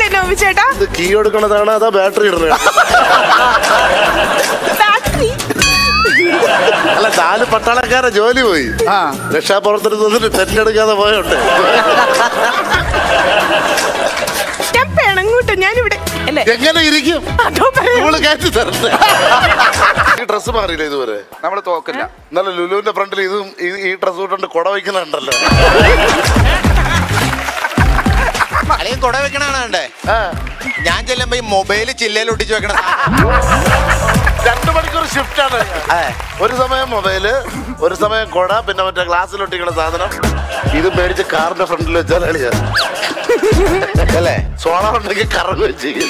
അല്ലേ നോബി ചേട്ടാ ഇത് കീ എടുക്കണതാണ് അതാ ബാറ്ററി ഇടുന്നത് ബാറ്ററി അല്ല നാല് പട്ടാളക്കാരെ ജോലി പോയി ആ. രക്ഷാപ്രവർത്തനത്തിന് ടെന്റ് എടുക്കാതെ പോയോട്ടെ ഞാൻ പിണങ്ങൂട്ടോ ഞാനിവിടെ അല്ലേ എങ്ങനെ ഇരിക്കും അതോ പറയാം ഇവള് കയറ്റി തരട്ടെ ഈ ഡ്രസ് മാറിയില്ല ഇതുവരെ നമ്മൾ തോക്കില്ല എന്നാലും ലുലുവിന്റെ ഫ്രണ്ടിൽ ഇതും ഈ- ഈ ഡ്രസ് ഇട്ടുകൊണ്ട് കുട വയ്ക്കുന്നുണ്ടല്ലോ അല്ലെങ്കിൽ കുട വെക്കണാണ് കണ്ടേ ആ, ഞാൻ ചെല്ലുമ്പോ ഈ മൊബൈല് ചില്ലയിൽ ഒട്ടിച്ച് വെക്കണ രണ്ട് മണിക്കൂർ ഷിഫ്റ്റ് ആണ് അതെ ഒരു സമയം മൊബൈല് ഒരു സമയം കുട പിന്നെ മറ്റേ ഗ്ലാസ്സിൽ ഒട്ടിക്കണ സാധനം ഇത് മേടിച്ച് കാറിന്റെ ഫ്രണ്ടിൽ വെച്ചാൽ അളിയാ അല്ലേ സോളാർ ഉണ്ടെങ്കിൽ കറങ്ങുകയും ചെയ്യും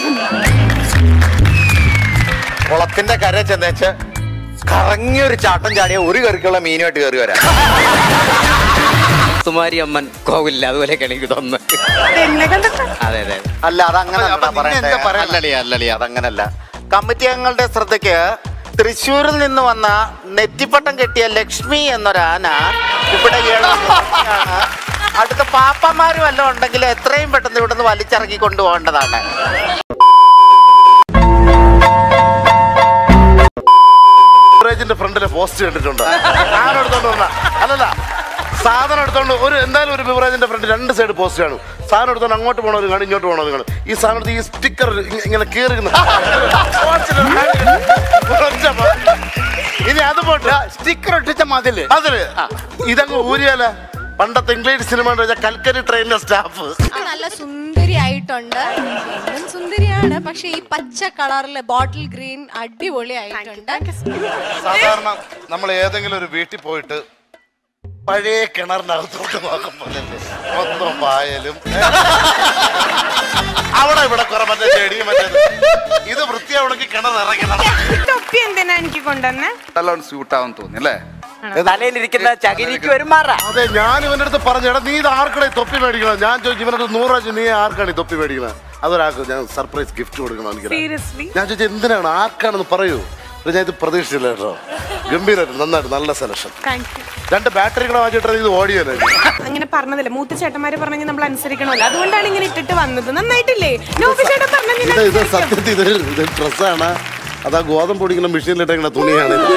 കുളത്തിന്റെ കര ചെന്നേച്ച് കറങ്ങിയൊരു ചാട്ടം ചാടിയ ഒരു കറിക്കുള്ള മീനുമായിട്ട് കയറി വരാം സുമാരി അമ്മൻ കോവില്ല അതുപോലെയൊക്കെയാണ് എനിക്ക് തോന്നുന്നത് എന്നെ കണ്ടിട്ട് അതെ അതെ അല്ല അതങ്ങനെ അപ്പൊ നിന്നെ എന്താ പറയാ? അല്ലളിയ അല്ലളിയ അതങ്ങനല്ല കമ്മിറ്റി അംഗങ്ങളുടെ ശ്രദ്ധയ്ക്ക് തൃശ്ശൂരിൽ നിന്ന് വന്ന നെറ്റിപ്പട്ടം കെട്ടിയ ലക്ഷ്മി എന്നൊരാന ഇവിടെ ഇളകിയാണ്. അടുത്ത പാപ്പന്മാരും വല്ലതും ഉണ്ടെങ്കിൽ എത്രയും പെട്ടെന്ന് ഇവിടുന്ന് വലിച്ചിറക്കി കൊണ്ടുപോകേണ്ടതാണ് ബിവറേജിന്റെ ഫ്രണ്ടിലെ പോസ്റ്റ് കണ്ടിട്ടുണ്ടോ സാധനം എടുത്തോണ്ട് വന്ന അല്ലല്ല സാധനം എടുത്തോണ്ട് ഒരു എന്തായാലും ഒരു ബിവറേജിന്റെ ഫ്രണ്ട് രണ്ട് സൈഡ് പോസ്റ്റ് കാണും സാധനം എടുത്തോണ്ട് അങ്ങോട്ട് പോകണവർ കാണും ഇങ്ങോട്ട് പോകണവർ കാണും ഈ സാധനം എടുത്ത് ഈ സ്റ്റിക്കർ ഇങ്ങനെ കീറിക്കുന്ന ഇനി അത് പോട്ടെ സ്റ്റിക്കർ ഒട്ടിച്ച മതില് അതില് ഇതങ്ങ് ഊരിയാല പണ്ടത്തെ ഇംഗ്ലീഷ് സിനിമ കൽക്കരി ട്രെയിനിലെ സ്റ്റാഫ് നല്ല സുന്ദരി ആയിട്ടുണ്ട് എന്നും സുന്ദരിയാണ് പക്ഷെ ഈ പച്ച കളറിലെ ബോട്ടിൽ ഗ്രീൻ അടിപൊളി ആയിട്ടുണ്ട് സാധാരണ നമ്മൾ ഏതെങ്കിലും ഒരു വീട്ടിൽ പോയിട്ട് പഴയ കിണറിനകത്തോട്ട് നോക്കുമ്പോൾ മൊത്തം പായലും അവിടെ ഇവിടെ കുറെ മറ്റേ ചെടിയും മറ്റേ ഇത് വൃത്തിയാവണമെങ്കിൽ കിണർ ഇറങ്ങണം തൊപ്പി എന്തിനാ എനിക്ക് കൊണ്ടുവന്നേ നല്ലോണം സ്യൂട്ട് ആവും തോന്നി അല്ലേ തലയിലിരിക്കുന്ന ചകിരിക്ക് ഒരു മറ അതെ ഞാൻ ഇവന്റെ അടുത്ത് പറഞ്ഞു എടാ നീ ഇത് ആർക്കടെ തൊപ്പി മേടിക്കണം ഞാൻ ചോദിച്ചു ഇവന്റെ അടുത്ത് നൂറ് പ്രാവശ്യം നീ ആർക്കാണ് ഈ തൊപ്പി മേടിക്കണം അതൊരാൾക്ക് ഞാൻ സർപ്രൈസ് ഗിഫ്റ്റ് കൊടുക്കണം എനിക്ക് സീരിയസ്ലി ഞാൻ ചോദിച്ചു എന്തിനാണ് ആർക്കാണെന്ന് പറയൂ പക്ഷെ ഞാൻ ഇത് പ്രതീക്ഷിച്ചില്ല കേട്ടോ ഗംഭീരമായിട്ട് നന്നായിട്ട് നല്ല സെലക്ഷൻ താങ്ക് യു രണ്ട് ബാറ്ററി കൂടെ വാങ്ങിച്ചിട്ട് ഇത് ഓടിയല്ലേ അങ്ങനെ പറഞ്ഞതല്ലേ മൂത്ത ചേട്ടന്മാര് പറഞ്ഞെങ്കിൽ നമ്മൾ അനുസരിക്കണമല്ലോ അതുകൊണ്ടാണ് ഇങ്ങനെ ഇട്ടിട്ട് വന്നത് നന്നായിട്ടില്ലേ നോബി ചേട്ടൻ പറഞ്ഞ ഇത് ഇത് സത്യത്തിൽ ഇത് ഇത് ഡ്രസ്സാണ് അതാ ഗോതമ്പ് പൊടിക്കുന്ന മെഷീനിലിട്ടേക്കുന്ന തുണിയാണ് ഇത്.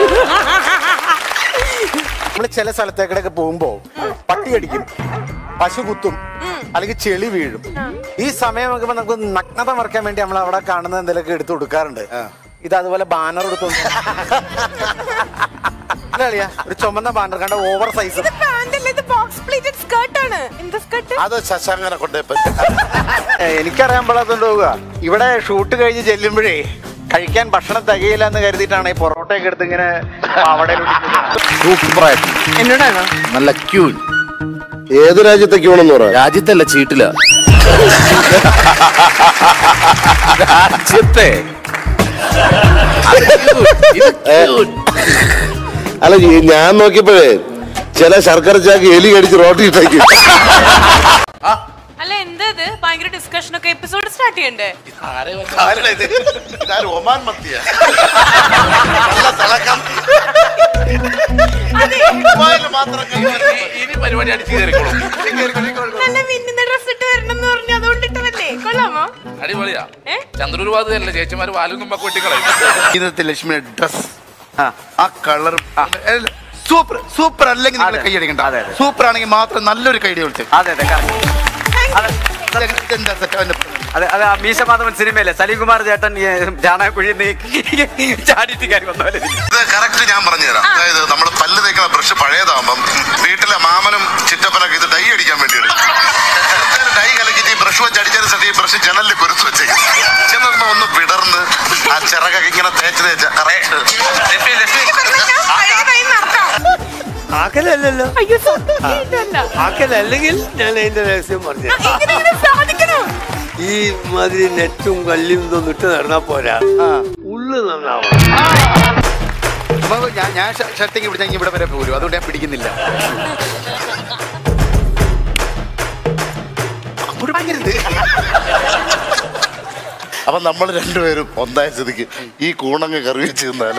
നമ്മൾ ചില സ്ഥലത്തേക്കിടയൊക്കെ പോകുമ്പോ പട്ടി അടിക്കും പശു കുത്തും അല്ലെങ്കിൽ ചെളി വീഴും ഈ സമയം നോക്കുമ്പോ നമുക്ക് നഗ്നത മറക്കാൻ വേണ്ടി നമ്മൾ അവിടെ കാണുന്ന എന്തെങ്കിലുമൊക്കെ എടുത്തു കൊടുക്കാറുണ്ട് ഇത് അതുപോലെ ബാനർ എടുത്തു അല്ല അളിയാ, ഒരു ചുമന്ന ബാനർ കണ്ട ഓവർ സൈസ് പാന്തല്ല ഇത് ബോക്സ് പ്ലേറ്റഡ് സ്കേർട്ട് ആണ് എന്താ സ്കേർട്ട് അത് ശശാങ്കനെ കൊണ്ടേ പറ്റും എനിക്കറിയാൻ പാടാത്തോണ്ട് പോവുക ഇവിടെ ഷൂട്ട് കഴിഞ്ഞ് ചെല്ലുമ്പോഴേ കഴിക്കാൻ ഭക്ഷണം തികയില്ല എന്ന് കരുതിയിട്ടാണ് ഈ പൊറോട്ടയൊക്കെ എടുത്ത് ഇങ്ങനെ അവിടെ സൂപ്പറായിട്ട് എന്നോടാണോ നല്ല ക്യൂൻ ഏത് രാജ്യത്തേക്ക് വേണമെന്ന് പറ രാജ്യത്തല്ല ചീട്ടില രാജ്യത്തെ അല്ല ഈ ഞാൻ നോക്കിയപ്പോഴേ ചില ശർക്കര ചാക്ക് എലി കടിച്ച് റോട്ടി ഇട്ടേക്ക് അല്ല എന്താ ഇത് ഭയങ്കര ഡിസ്കഷൻ ഒക്കെ എപ്പിസോഡ് സ്റ്റാർട്ട് ചെയ്യണ്ടേ ഒമാൻ മത്തിയ നല്ല തിളക്കം ദുബായില് മാത്രം കഴിക്കാൻ ഇനി പരിപാടി അടിച്ചു കയറിക്കോളും നല്ല മിന്നുന്ന ഡ്രസ് ഇട്ട് വരണം എന്ന് പറഞ്ഞു അതുകൊണ്ട് ഇട്ടതല്ലേ കൊള്ളാമോ അടിപൊളിയാ ഏ? ചന്ദ്രൂർ ഭാഗത്തല്ല ചേച്ചിമാര് വാലും തുമ്പൊക്കെ വെട്ടിക്കളയും ഇന്നത്തെ ലക്ഷ്മിയുടെ ഡ്രസ് ആ കളർ സൂപ്പർ സൂപ്പർ അല്ലെങ്കിൽ നിങ്ങൾ അതെ. കൈയടിക്കണ്ട അതെ, അതെ. സൂപ്പർ ആണെങ്കിൽ മാത്രം നല്ലൊരു കൈഡി വിളിച്ചു അതെ അതെ correct. എന്താ സെറ്റ് അവന്റെ അതെ അതെ ആ മീശമാധവൻ സിനിമയിലെ സലീം കുമാർ ചേട്ടൻ ഈ ജാനകുഴി ചാടിയിട്ട് കയറി വന്ന പോലെ ഇരിക്കും. ഇത് കറക്റ്റ് ഞാൻ പറഞ്ഞുതരാം അതായത് നമ്മൾ പല്ല് തേക്കുന്ന ബ്രഷ് പഴയതാകുമ്പം വീട്ടിലെ മാമനും ചിറ്റപ്പനൊക്കെ ഇത് ഡൈ അടിക്കാൻ വേണ്ടിയിട്ട് ഡൈ കലക്കിട്ട് ഈ ബ്രഷ് വെച്ച് അടിച്ചതിന് ശേഷം ഈ ബ്രഷ് ജനലിൽ കുരുത്ത് വെച്ചേക്കും ചെന്നപ്പോ ഒന്ന് വിടർന്ന് ആ ചിറകൊക്കെ ഇങ്ങനെ തേച്ച് തേച്ച് കറക്റ്റ് ആക്കലല്ലല്ലോ അയ്യോ സത്യമായിട്ടല്ല ആക്കലല്ലെങ്കിൽ ഞാൻ അതിന്റെ രഹസ്യം പറഞ്ഞു ഇങ്ങനെ സാധിക്കണോ ഈ മാതിരി നെറ്റും കല്ലും ഇതൊന്നും ഇട്ട് നടന്നാ പോരാ ഉള്ളു നന്നാവണം അപ്പൊ ഞാൻ ഞാൻ ഷർട്ടിങ് പിടിച്ചെങ്കിൽ ഇവിടെ വരെ പോരും അതുകൊണ്ട് ഞാൻ പിടിക്കുന്നില്ല അപ്പൊ നമ്മൾ രണ്ടുപേരും ഒന്നായ സ്ഥിതിക്ക് ഈ കൂണങ്ങ് കറി വെച്ച് തിന്നാലും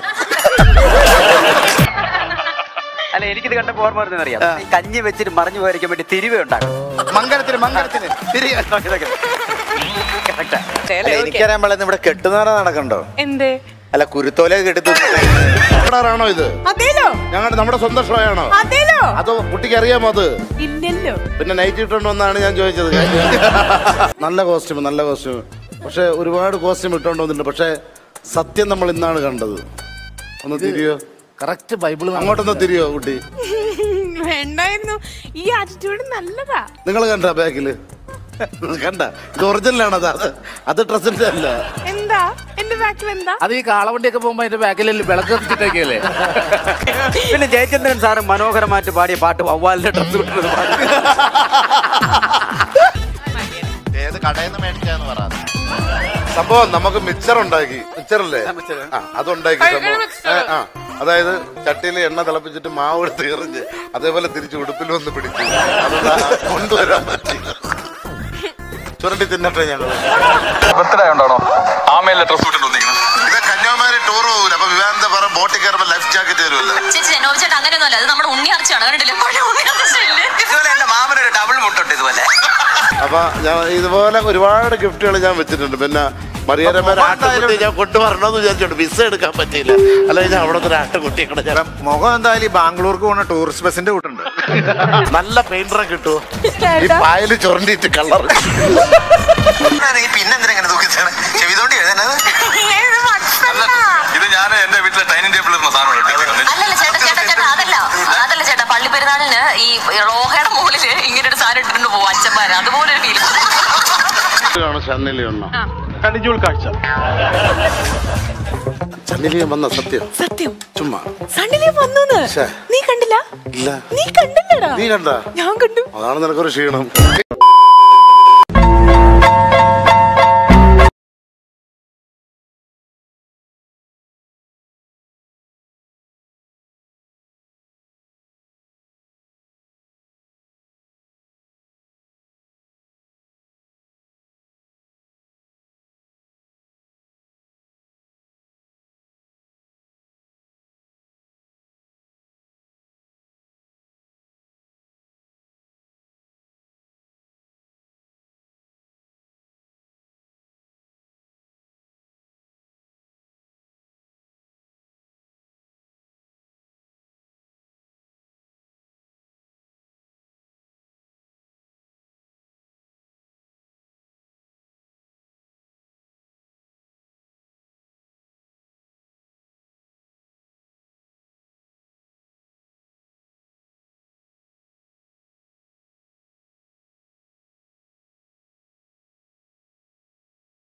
അല്ല എനിക്കിത് കണ്ടപ്പോ ഓർമ്മ വരുന്നത് അറിയാം ഈ കഞ്ഞി വെച്ചിട്ട് മറിഞ്ഞു പോയിരിക്കാൻ വേണ്ടി തിരിവേ ഉണ്ടാകും മംഗലത്തിന് മംഗലത്തിന് തിരികെ ഇതൊക്കെ. കറക്റ്റാ ചേല, അല്ല okay. എനിക്കറിയാൻ പാടില്ല ഇവിടെ കെട്ടുന്നവരെ നടക്കണ്ടോ എന്തേ അല്ല കുരുത്തോല കെട്ടി ആണോ ഇത് അതേലോ ഞങ്ങളുടെ നമ്മുടെ സ്വന്തം ഷോ ആണോ അതേലോ അതോ കുട്ടിക്ക് അറിയാമോ അത് ഇല്ലല്ലോ പിന്നെ നൈറ്റ് ഇട്ടുണ്ടോ എന്നാണ് ഞാൻ ചോദിച്ചത് നല്ല കോസ്റ്റ്യൂം നല്ല കോസ്റ്റ്യൂം പക്ഷെ ഒരുപാട് കോസ്റ്റ്യൂം ഇട്ടോണ്ട് വന്നിട്ടുണ്ട് പക്ഷെ സത്യം നമ്മൾ ഇന്നാണ് കണ്ടത് ഒന്ന് തിരിയോ കറക്റ്റ് ബൈബിൾ അങ്ങോട്ടൊന്ന് തിരിയോ കുട്ടി വേണ്ടായിരുന്നു ഈ ആറ്റിറ്റ്യൂഡ് നല്ലതാ നിങ്ങൾ കണ്ട ബാക്കില് കണ്ട ഇത് ഒറിജിനലാണ് അത് അത് അത് ഡ്രസ്സിന്റെ അല്ല എന്താ എന്റെ ബാക്കിൽ എന്താ അത് ഈ കാളവണ്ടിയൊക്കെ പോകുമ്പോ അതിന്റെ ബാക്കിൽ വിളക്ക് കത്തിച്ചിട്ടൊക്കെയല്ലേ പിന്നെ ജയചന്ദ്രൻ സാറ് മനോഹരമായിട്ട് പാടിയ പാട്ട് വവ്വാലിന്റെ ഡ്രസ് വിട്ടത് പാടി ഏത് കടയിൽ നിന്ന് മേടിച്ചാന്ന് പറ സംഭവം നമുക്ക് മിക്സർ ഉണ്ടാക്കി മിക്സർ അല്ലേ ആ അതുണ്ടാക്കി സംഭവം ഏ, ആ അതായത് ചട്ടിയിൽ എണ്ണ തിളപ്പിച്ചിട്ട് മാവ് എടുത്ത് എറിഞ്ഞ് അതേപോലെ തിരിച്ച് ഉടുപ്പിൽ വന്ന് പിടിച്ചു അത് ദാ കൊണ്ടുവരാൻ പറ്റി ചുരണ്ടി തിന്നട്ടെ ഞങ്ങള് ബർത്ത്ഡേ ഉണ്ടോ ആമയിലെ ഡ്രസ് ഇട്ടിട്ട് വന്നിരിക്കുന്നത് ഇത് കന്യാകുമാരി ടൂർ പോകൂല അപ്പൊ വിവാഹത്തെ പറ ബോട്ടിൽ കയറുമ്പോ ലൈഫ് ജാക്കറ്റ് തരുമല്ലോ ചേച്ചി ജനോബിച്ചേട്ടൻ അങ്ങനെയൊന്നുമല്ല അത് നമ്മുടെ ഉണ്ണിയാർച്ചയാണ് കണ്ടിട്ടില്ലേ പഴയ ഉണ്ണിയാർച്ചയില്ലേ ഇതുപോലെ എന്റെ മാമനൊരു ഡബിൾ മുട്ടുണ്ട് ഇതുപോലെ അപ്പൊ ഞാൻ ഇതുപോലെ ഒരുപാട് ഗിഫ്റ്റുകൾ ഞാൻ വെച്ചിട്ടുണ്ട് പിന്നെ മറിയരമ്മ ആട്ടുകുട്ടി ഞാൻ കൊണ്ടുവരണമെന്ന് വിചാരിച്ചോണ്ട് വിസ എടുക്കാൻ പറ്റിയില്ല അല്ലെങ്കിൽ ഞാൻ അവിടെ ഒരു ആട്ടുകുട്ടിയെ കൂടെ ഞാൻ മുഖം എന്തായാലും ഈ ബാംഗ്ലൂർക്ക് പോകുന്ന ടൂറിസ്റ്റ് ബസിന്റെ കൂട്ടുണ്ട് നല്ല പെയിന്ററെ കിട്ടുമോ ഈ പായല് ചുരണ്ടിട്ട് കളർ പിന്നെന്തിനാ ഇങ്ങനെ തൂക്കിച്ചാണ് ചെവിതോണ്ടി എഴുതാനത് ഇത് ഞാൻ എന്റെ വീട്ടിലെ ഡൈനിങ് ടേബിളിൽ ഇരുന്ന സാധനം അല്ലല്ല ചേട്ടാ ചേട്ടാ ചേട്ടാ അതല്ല അതല്ല ചേട്ടാ പള്ളി പെരുന്നാളിന് ഈ റോഹയുടെ മുകളില് ഇങ്ങനെ ഒരു സാധനം ഇട്ടിട്ട് പോകും അച്ഛന്മാര് അതുപോലെ ഒരു ഫീൽ ചന്നിലി എണ്ണ കടിഞ്ഞൂൽ കാഴ്ച ചന്നിലി വന്ന സത്യം സത്യം ചുമ്മാ സണ്ണിലേ വന്നു ശ്ശേ. നീ കണ്ടില്ല ഇല്ല നീ കണ്ടില്ലടാ നീ കണ്ട ഞാൻ കണ്ടു അതാണ് നിനക്കൊരു ക്ഷീണം